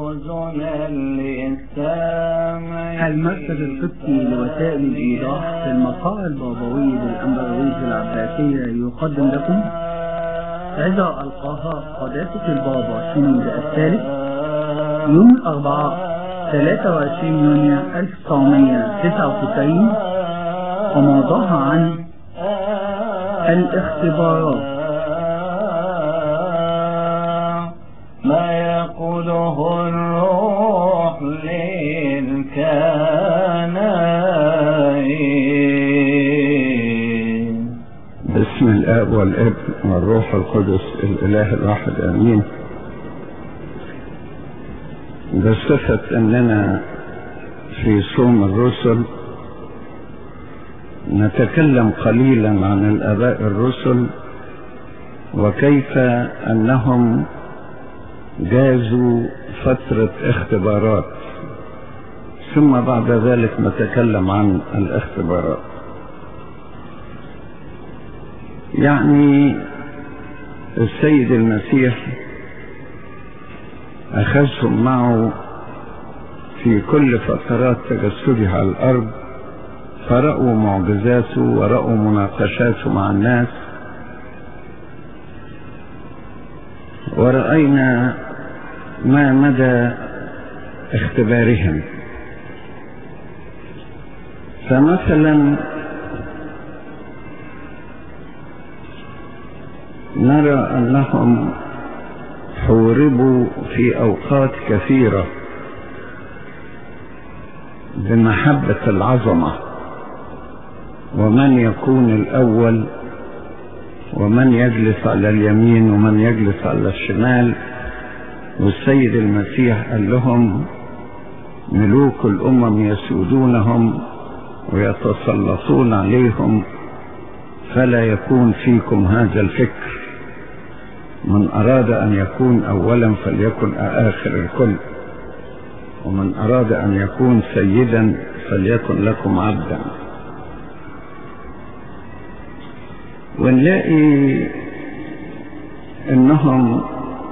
أذنا للسامع المركز القبطي لوسائل الإيضاح في المقال البابوي للأمبراويز العباسية يقدم لكم عظة ألقاها قداسة البابا شنود الثالث يوم الأربعاء 23 يونيو 1999 وموضوعها عن الاختبارات ما يقوله الروح للكنائن باسم الاب والابن والروح القدس الاله الواحد امين بصفة اننا في صوم الرسل نتكلم قليلا عن الاباء الرسل وكيف انهم جازوا فترة اختبارات ثم بعد ذلك نتكلم عن الاختبارات يعني السيد المسيح أخذهم معه في كل فترات تجسده على الأرض فرأوا معجزاته ورأوا مناقشاته مع الناس ورأينا ما مدى اختبارهم فمثلا نرى أنهم حوربوا في أوقات كثيرة بمحبة العظمة ومن يكون الأول ومن يجلس على اليمين ومن يجلس على الشمال والسيد المسيح قال لهم ملوك الأمم يسودونهم ويتسلطون عليهم فلا يكون فيكم هذا الفكر من أراد أن يكون أولا فليكن آخر الكل ومن أراد أن يكون سيدا فليكن لكم عبدا ونلاقي انهم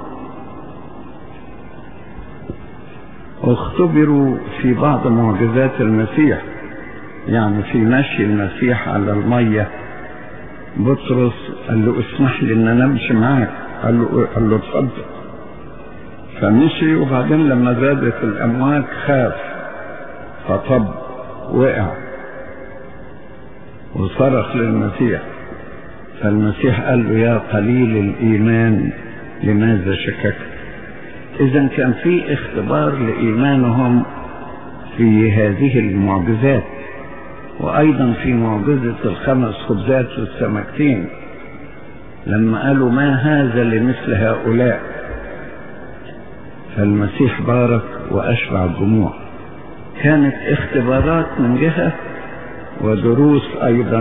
اختبروا في بعض معجزات المسيح يعني في مشي المسيح على المية بطرس قال له اسمح لي ان انا امشي معاك قال له قال له اتفضل فمشي وبعدين لما زادت الامواج خاف فطب وقع وصرخ للمسيح فالمسيح قال له يا قليل الإيمان لماذا شككت إذا كان في اختبار لإيمانهم في هذه المعجزات وأيضا في معجزة الخمس خبزات والسمكتين لما قالوا ما هذا لمثل هؤلاء فالمسيح بارك وأشبع الجموع كانت اختبارات من جهة ودروس أيضا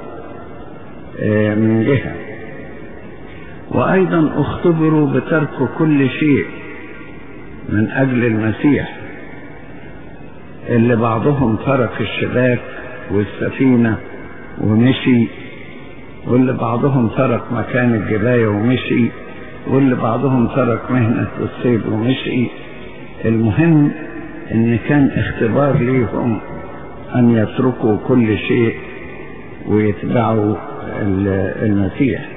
من جهة وأيضا اختبروا بترك كل شيء من أجل المسيح اللي بعضهم ترك الشباك والسفينة ومشي واللي بعضهم ترك مكان الجباية ومشي واللي بعضهم ترك مهنة الصيد ومشي المهم ان كان اختبار ليهم ان يتركوا كل شيء ويتبعوا المسيح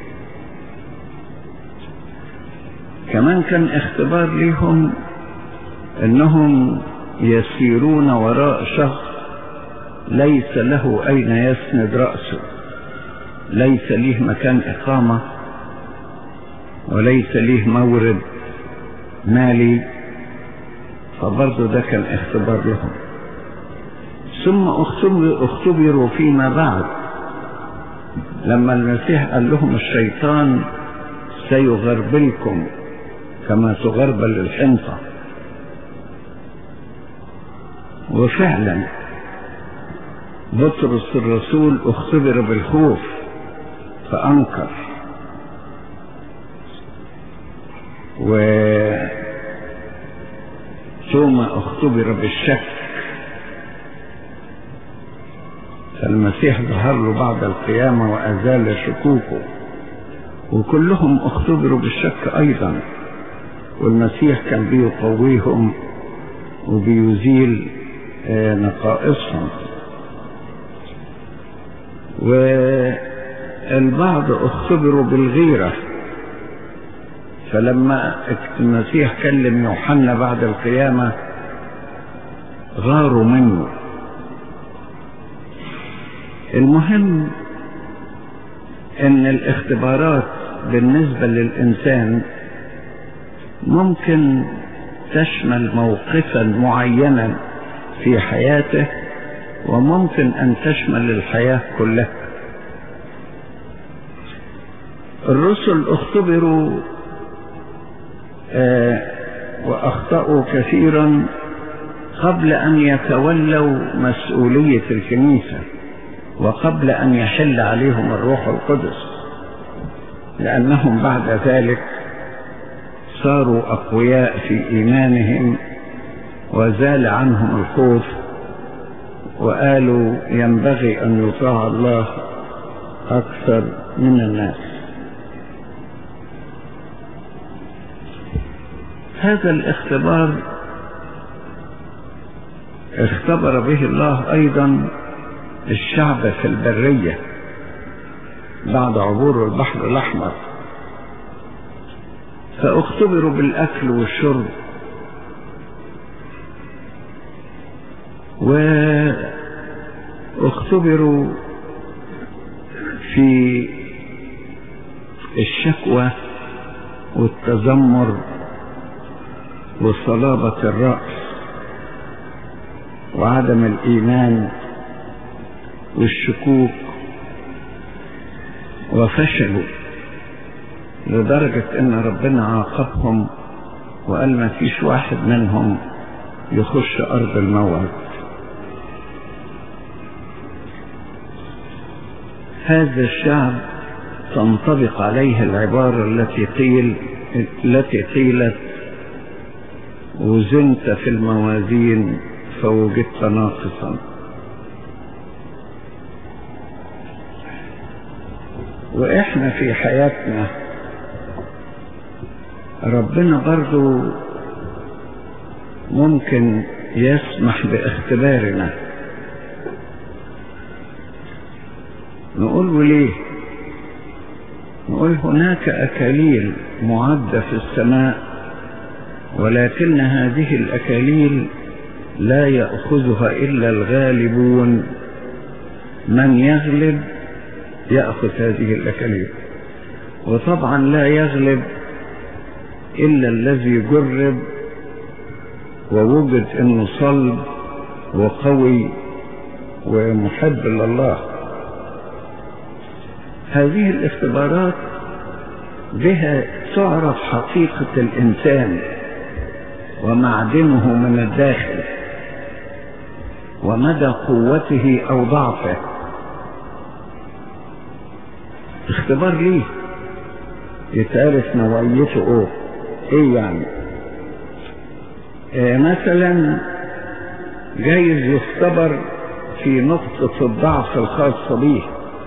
كمان كان اختبار لهم انهم يسيرون وراء شخص ليس له اين يسند رأسه ليس ليه مكان اقامة وليس ليه مورد مالي فبرضه ده كان اختبار لهم ثم اختبروا فيما بعد لما المسيح قال لهم الشيطان سيغربلكم كما تغربل الحنطة وفعلا بطرس الرسول اختبر بالخوف فأنكر و ثم اختبر بالشك فالمسيح ظهر له بعد القيامة وأزال شكوكه وكلهم اختبروا بالشك أيضا والمسيح كان بيقويهم وبيزيل آه، نقائصهم والبعض اختبروا بالغيرة فلما المسيح كلم يوحنا بعد القيامة غاروا منه المهم ان الاختبارات بالنسبة للانسان ممكن تشمل موقفا معينا في حياته وممكن ان تشمل الحياة كلها الرسل اختبروا آه واخطأوا كثيرا قبل ان يتولوا مسؤولية الكنيسة وقبل ان يحل عليهم الروح القدس لانهم بعد ذلك صاروا اقوياء في ايمانهم وزال عنهم الخوف وقالوا ينبغي ان يطاع الله اكثر من الناس هذا الاختبار اختبر به الله ايضا الشعب في البرية بعد عبور البحر الاحمر فاختبروا بالاكل والشرب واختبروا في الشكوى والتذمر وصلابة الرأس وعدم الإيمان والشكوك وفشلوا لدرجة ان ربنا عاقبهم وقال ما فيش واحد منهم يخش ارض الموعد هذا الشعب تنطبق عليه العبارة التي قيل التي قيلت وزنت في الموازين فوجدت ناقصا واحنا في حياتنا ربنا برضو ممكن يسمح باختبارنا نقول ليه نقول هناك أكاليل معدة في السماء ولكن هذه الأكاليل لا يأخذها إلا الغالبون من يغلب يأخذ هذه الأكاليل وطبعا لا يغلب إلا الذي جرب ووجد أنه صلب وقوي ومحب لله هذه الاختبارات بها تعرف حقيقة الإنسان ومعدنه من الداخل ومدى قوته أو ضعفه اختبار ليه يتعرف نوعيته ايه ايه يعني اه مثلا جايز يختبر في نقطة الضعف الخاصة به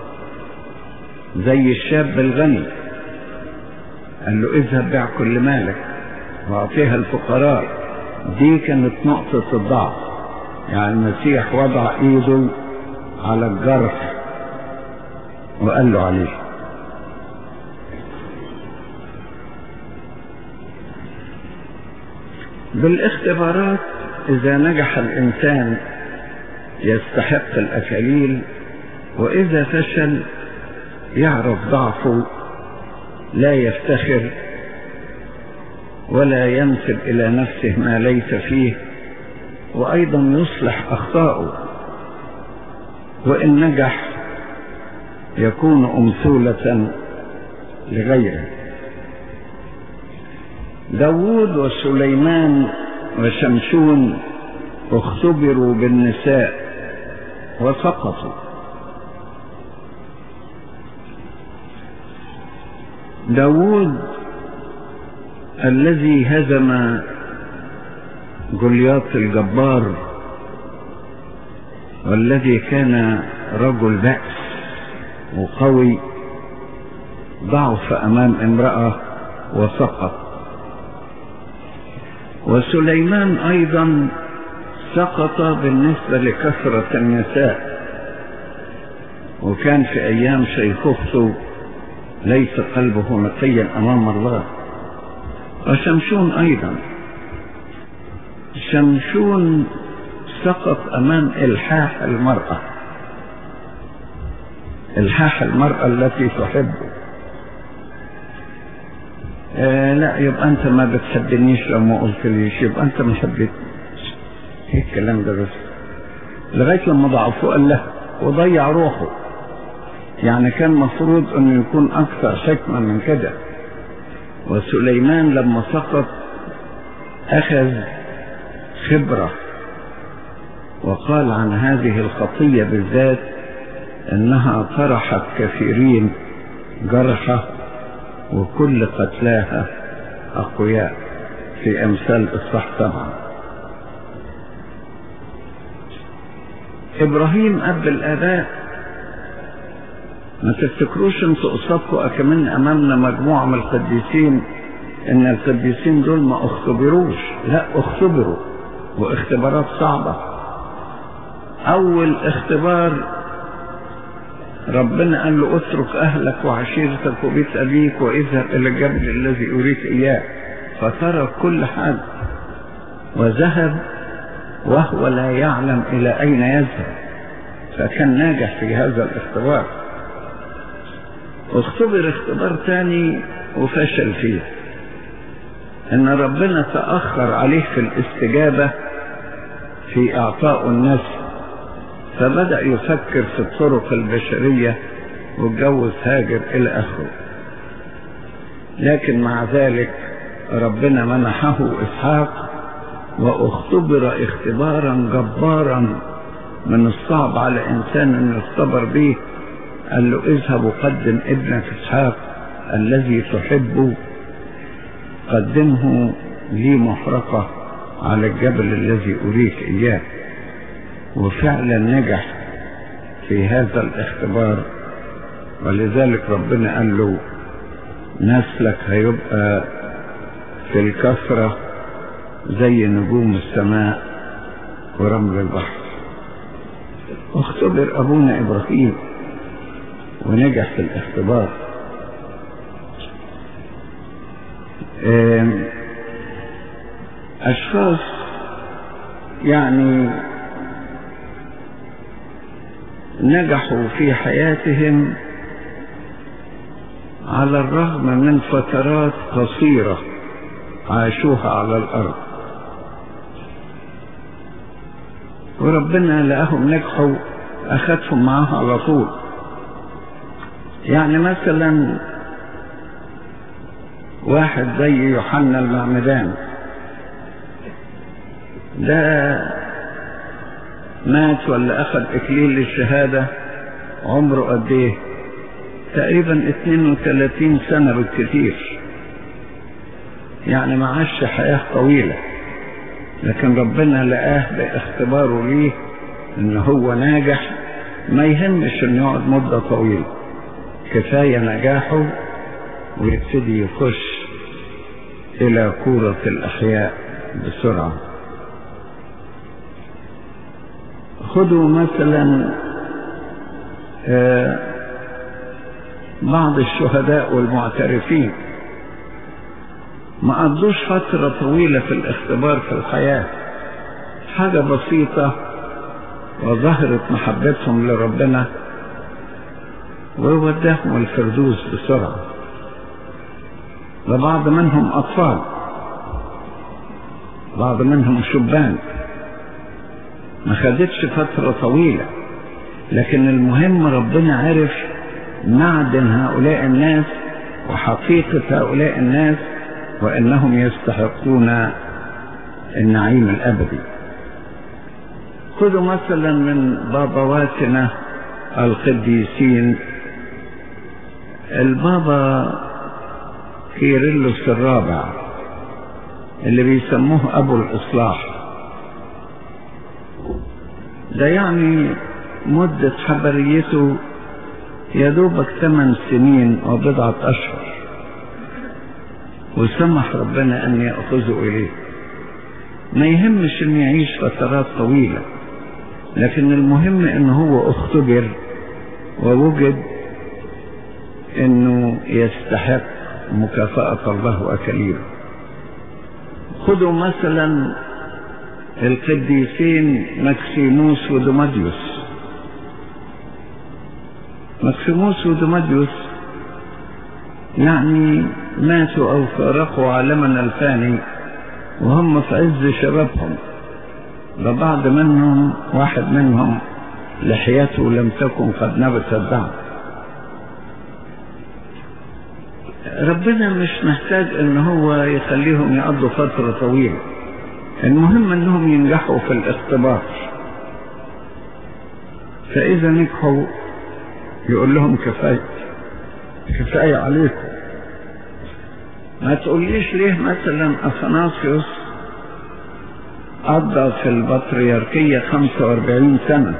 زي الشاب الغني قال له اذهب بيع كل مالك واعطيها الفقراء دي كانت نقطة الضعف يعني المسيح وضع ايده على الجرح وقال له عليه بالاختبارات اذا نجح الانسان يستحق الاكاليل واذا فشل يعرف ضعفه لا يفتخر ولا ينسب الى نفسه ما ليس فيه وايضا يصلح اخطاؤه وان نجح يكون امثولة لغيره داود وسليمان وشمشون اختبروا بالنساء وسقطوا داود الذي هزم جولياط الجبار والذي كان رجل بأس وقوي ضعف أمام امرأة وسقط وسليمان أيضا سقط بالنسبة لكثرة النساء وكان في أيام شيخوخته ليس قلبه نقيا أمام الله وشمشون أيضا شمشون سقط أمام إلحاح المرأة إلحاح المرأة التي تحبه آه لا يبقى أنت ما بتحبنيش لو ما قلت ليش يبقى أنت ما حبيتنيش ايه الكلام ده بس لغاية لما ضعفوه قال له وضيع روحه يعني كان مفروض انه يكون اكثر حكمة من كده وسليمان لما سقط اخذ خبرة وقال عن هذه الخطية بالذات انها طرحت كثيرين جرحى وكل قتلاها اقوياء في امثال اصحاح سبعه ابراهيم اب الاباء ما تفتكروش انتوا قصادكم اكمن امامنا مجموعه من القديسين ان القديسين دول ما اختبروش لا اختبروا واختبارات صعبه اول اختبار ربنا قال له اترك اهلك وعشيرتك وبيت ابيك واذهب الى الجبل الذي اريك اياه فترك كل حاجه وذهب وهو لا يعلم إلى أين يذهب فكان ناجح في هذا الاختبار واختبر اختبار ثاني وفشل فيه ان ربنا تأخر عليه في الاستجابة في اعطاء الناس فبدأ يفكر في الطرق البشرية واتجوز هاجر الى اخره لكن مع ذلك ربنا منحه اسحاق واختبر اختبارا جبارا من الصعب على انسان انه يختبر به قال له اذهب وقدم ابنك اسحاق الذي تحبه قدمه لي محرقة على الجبل الذي أريك إياه وفعلا نجح في هذا الاختبار ولذلك ربنا قال له نسلك هيبقى في الكثرة زي نجوم السماء ورمل البحر واختبر أبونا إبراهيم ونجح في الاختبار أشخاص يعني نجحوا في حياتهم على الرغم من فترات قصيرة عاشوها على الأرض وربنا لقاهم نجحوا أخذهم معاه على طول يعني مثلا واحد زي يوحنا المعمدان ده مات ولا أخذ إكليل الشهادة عمره قد إيه؟ تقريبا 32 سنة بالكثير يعني ما عاش حياة طويلة لكن ربنا لقاه باختباره ليه ان هو ناجح ما يهمش انه يقعد مدة طويلة كفاية نجاحه ويبتدي يخش الى كورة الاحياء بسرعة خدوا مثلا آه بعض الشهداء والمعترفين ما قضوش فترة طويلة في الاختبار في الحياة حاجة بسيطة وظهرت محبتهم لربنا ووداهم الفردوس بسرعة وبعض منهم أطفال بعض منهم شبان ما خدتش فترة طويلة لكن المهم ربنا عرف معدن هؤلاء الناس وحقيقة هؤلاء الناس وانهم يستحقون النعيم الابدي خذوا مثلا من بابواتنا القديسين البابا كيرلس الرابع اللي بيسموه ابو الاصلاح ده يعني مدة حبريته يا دوبك ثمان سنين وبضعة أشهر وسمح ربنا أن يأخذوا إليه ما يهمش انه يعيش فترات طويلة لكن المهم ان هو اختبر ووجد انه يستحق مكافأة الله واكاليله خذوا مثلا القديسين مكسيموس ودوماديوس مكسيموس ودوماديوس يعني ماتوا او فارقوا عالمنا الفاني وهم في عز شبابهم ده بعض منهم واحد منهم لحيته لم تكن قد نبتت بعد ربنا مش محتاج ان هو يخليهم يقضوا فترة طويلة المهم انهم ينجحوا في الاختبار فاذا نجحوا يقول لهم كفاية كفاية عليكم ما تقوليش ليه مثلا اثناسيوس قضى في البطريركية 45 سنة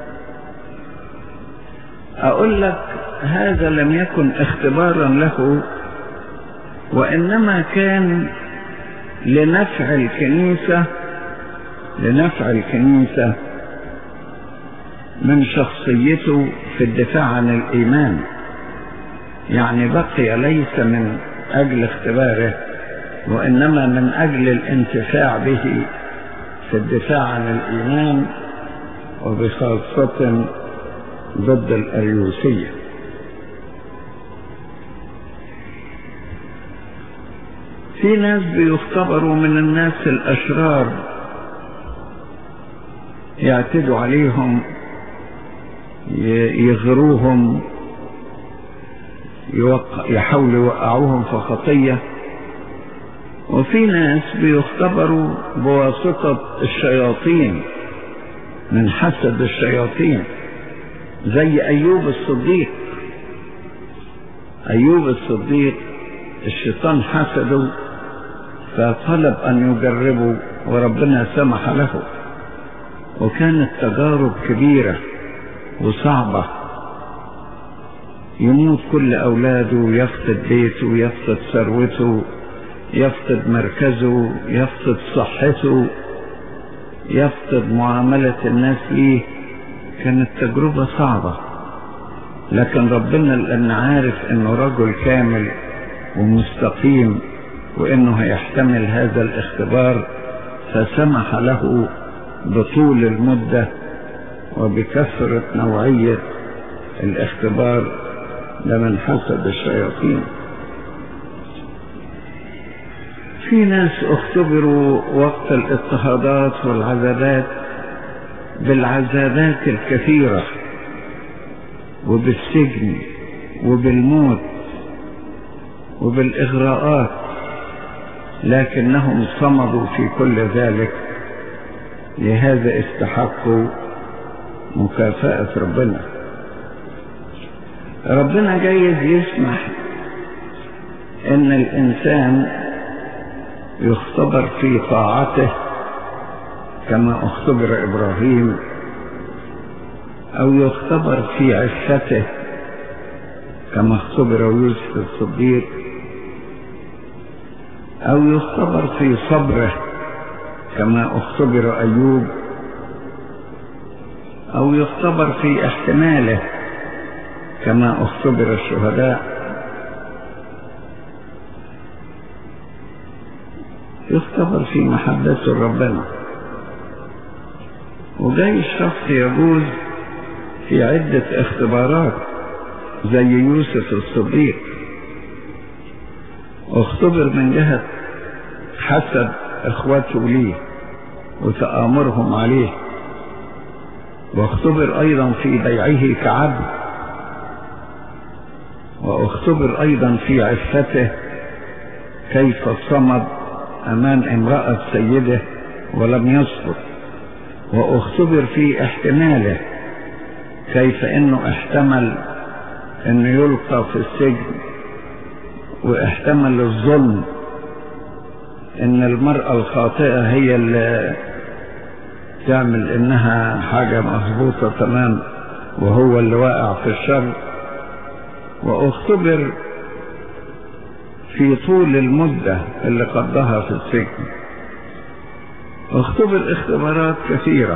اقول لك هذا لم يكن اختبارا له وانما كان لنفع الكنيسة لنفع الكنيسة من شخصيته في الدفاع عن الإيمان يعني بقي ليس من أجل اختباره وإنما من أجل الانتفاع به في الدفاع عن الإيمان وبخاصة ضد الأريوسية في ناس بيختبروا من الناس الأشرار يعتدوا عليهم يغروهم يوقع يحاولوا يوقعوهم في خطية وفي ناس بيختبروا بواسطة الشياطين من حسد الشياطين زي أيوب الصديق أيوب الصديق الشيطان حسده فطلب أن يجربه وربنا سمح له وكانت تجارب كبيرة وصعبة يموت كل أولاده يفقد بيته يفقد ثروته يفقد مركزه يفقد صحته يفقد معاملة الناس ليه كانت تجربة صعبة لكن ربنا لأن عارف انه رجل كامل ومستقيم وانه هيحتمل هذا الاختبار فسمح له بطول المدة وبكثرة نوعية الاختبار لمن حسد الشياطين في ناس اختبروا وقت الاضطهادات والعذابات بالعذابات الكثيرة وبالسجن وبالموت وبالإغراءات لكنهم صمدوا في كل ذلك لهذا استحقوا مكافأة ربنا ربنا جايز يسمح ان الانسان يختبر في طاعته كما اختبر ابراهيم او يختبر في عفته كما اختبر يوسف الصديق او يختبر في صبره كما اختبر ايوب او يختبر في احتماله كما اختبر الشهداء يختبر في محبته ربنا وجاي الشخص يجوز في عدة اختبارات زي يوسف الصديق اختبر من جهة حسد اخواته ليه وتآمرهم عليه واختبر ايضا في بيعه كعبد واختبر ايضا في عفته كيف صمد امام امرأة سيده ولم يسقط واختبر في احتماله كيف انه احتمل انه يلقى في السجن واحتمل الظلم ان المرأة الخاطئة هي اللي تعمل انها حاجة مظبوطة تمام وهو اللي واقع في الشر واختبر في طول المدة اللي قضاها في السجن اختبر اختبارات كثيرة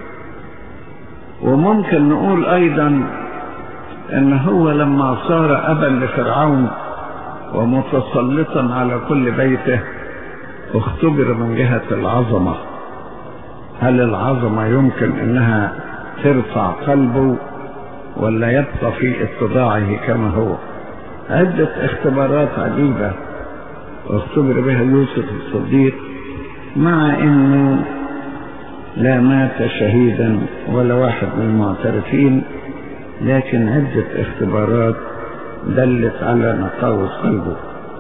وممكن نقول ايضا ان هو لما صار ابا لفرعون ومتسلطا على كل بيته اختبر من جهة العظمة هل العظمة يمكن انها ترفع قلبه ولا يبقى في اتضاعه كما هو عدة اختبارات عجيبة واختبر بها يوسف الصديق مع انه لا مات شهيدا ولا واحد من المعترفين لكن عدة اختبارات دلت على نقاوة قلبه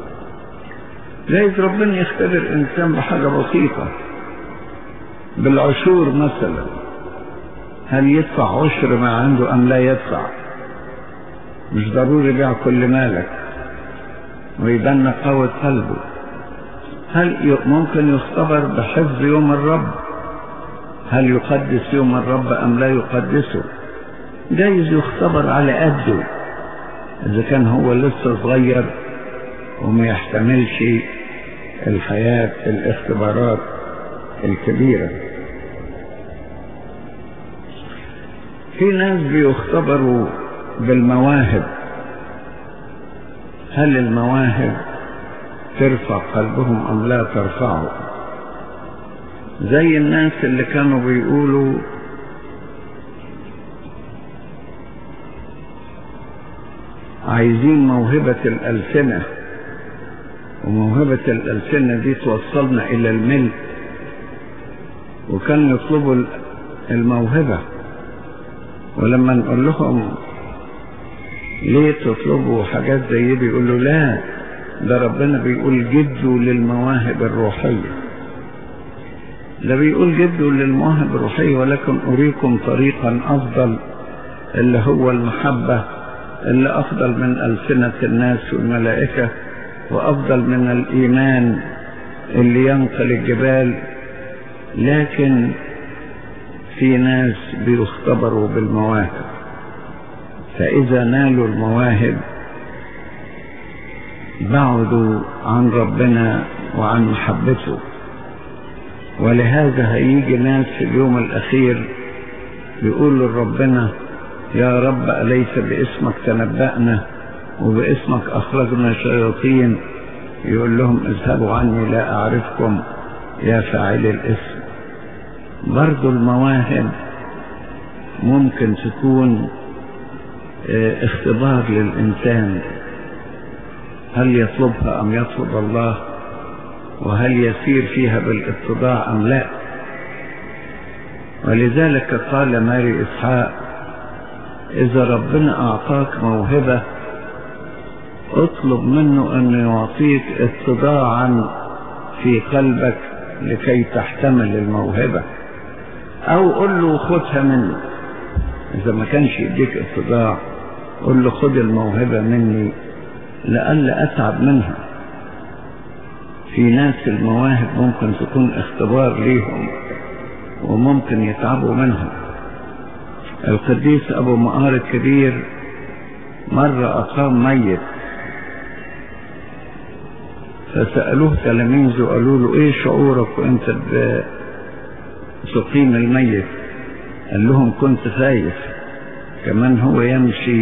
جايز ربنا يختبر انسان بحاجة بسيطة بالعشور مثلا هل يدفع عشر ما عنده ام لا يدفع مش ضروري يبيع كل مالك ويبان نقاوة قلبه هل ممكن يختبر بحفظ يوم الرب هل يقدس يوم الرب ام لا يقدسه جايز يختبر على قده اذا كان هو لسه صغير وما يحتملش الحياة الاختبارات الكبيرة في ناس بيختبروا بالمواهب هل المواهب ترفع قلبهم ام لا ترفعه زي الناس اللي كانوا بيقولوا عايزين موهبة الألسنة وموهبة الألسنة دي توصلنا إلى الملك وكانوا يطلبوا الموهبة ولما نقول لهم ليه تطلبوا حاجات زي دي يقولوا لا ده ربنا بيقول جدوا للمواهب الروحية ده بيقول جدوا للمواهب الروحية ولكن أريكم طريقا أفضل اللي هو المحبة اللي أفضل من ألسنة الناس والملائكة وأفضل من الإيمان اللي ينقل الجبال لكن في ناس بيختبروا بالمواهب فإذا نالوا المواهب بعدوا عن ربنا وعن محبته ولهذا هيجي ناس في اليوم الأخير يقولوا لربنا يا رب أليس باسمك تنبأنا وباسمك أخرجنا شياطين يقول لهم اذهبوا عني لا أعرفكم يا فاعل الاسم برضو المواهب ممكن تكون اختبار للإنسان هل يطلبها أم يطلب الله وهل يسير فيها بالاتضاع أم لا ولذلك قال ماري إسحاق إذا ربنا أعطاك موهبة اطلب منه أن يعطيك اتضاعا في قلبك لكي تحتمل الموهبة أو قل له خدها مني إذا ما كانش يديك اتضاع قل له خد الموهبة مني لألا أتعب منها في ناس المواهب ممكن تكون اختبار ليهم وممكن يتعبوا منها القديس أبو مقار الكبير مرة أقام ميت فسألوه تلاميذه قالوا له ايه شعورك وانت تقيم الميت قال لهم كنت خايف كمان هو يمشي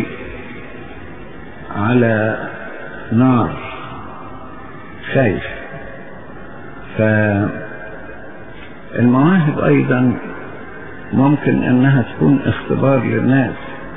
على نار خايف فالمواهب ايضا ممكن انها تكون اختبار للناس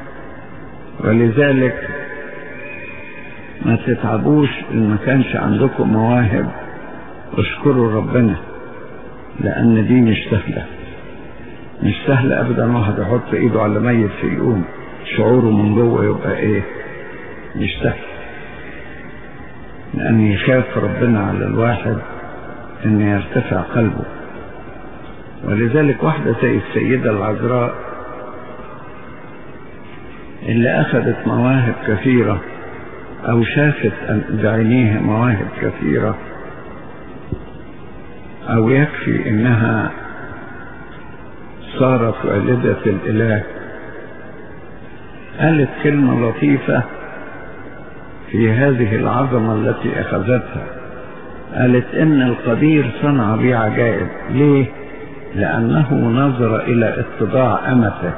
ولذلك ما تتعبوش ان ما كانش عندكم مواهب اشكروا ربنا لان دي مش سهلة مش سهلة ابدا واحد يحط ايده على ميت في يقوم شعوره من جوه يبقى ايه مش سهل لان يخاف ربنا على الواحد ان يرتفع قلبه ولذلك واحدة زي السيدة العذراء اللي اخذت مواهب كثيره او شافت بعينيها مواهب كثيرة او يكفي انها صارت والدة الاله قالت كلمة لطيفة في هذه العظمة التي اخذتها قالت ان القدير صنع بي عجائب ليه لأنه نظر إلى اتضاع أمته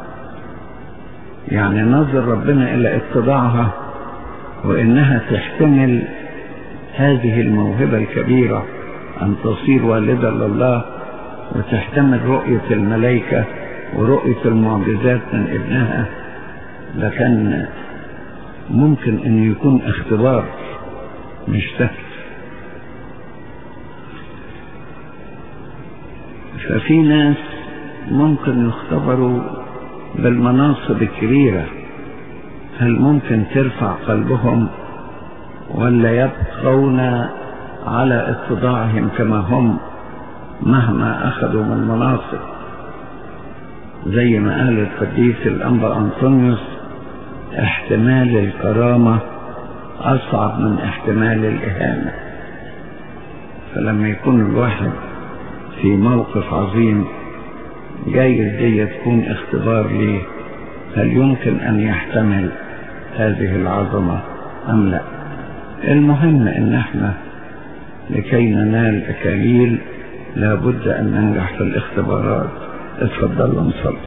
يعني نظر ربنا إلى اتضاعها وإنها تحتمل هذه الموهبة الكبيرة أن تصير والدة لله وتحتمل رؤية الملائكة ورؤية المعجزات من ابنها ده كان ممكن أن يكون اختبار مش سهل ففي ناس ممكن يختبروا بالمناصب الكبيرة هل ممكن ترفع قلبهم ولا يبقون على اتضاعهم كما هم مهما أخذوا من مناصب زي ما قال القديس الأنبا أنطونيوس احتمال الكرامة أصعب من احتمال الإهانة فلما يكون الواحد في موقف عظيم جايز دي تكون اختبار ليه هل يمكن أن يحتمل هذه العظمة أم لا المهم أن احنا لكي ننال أكاليل لابد أن ننجح في الاختبارات اتفضلوا نصلي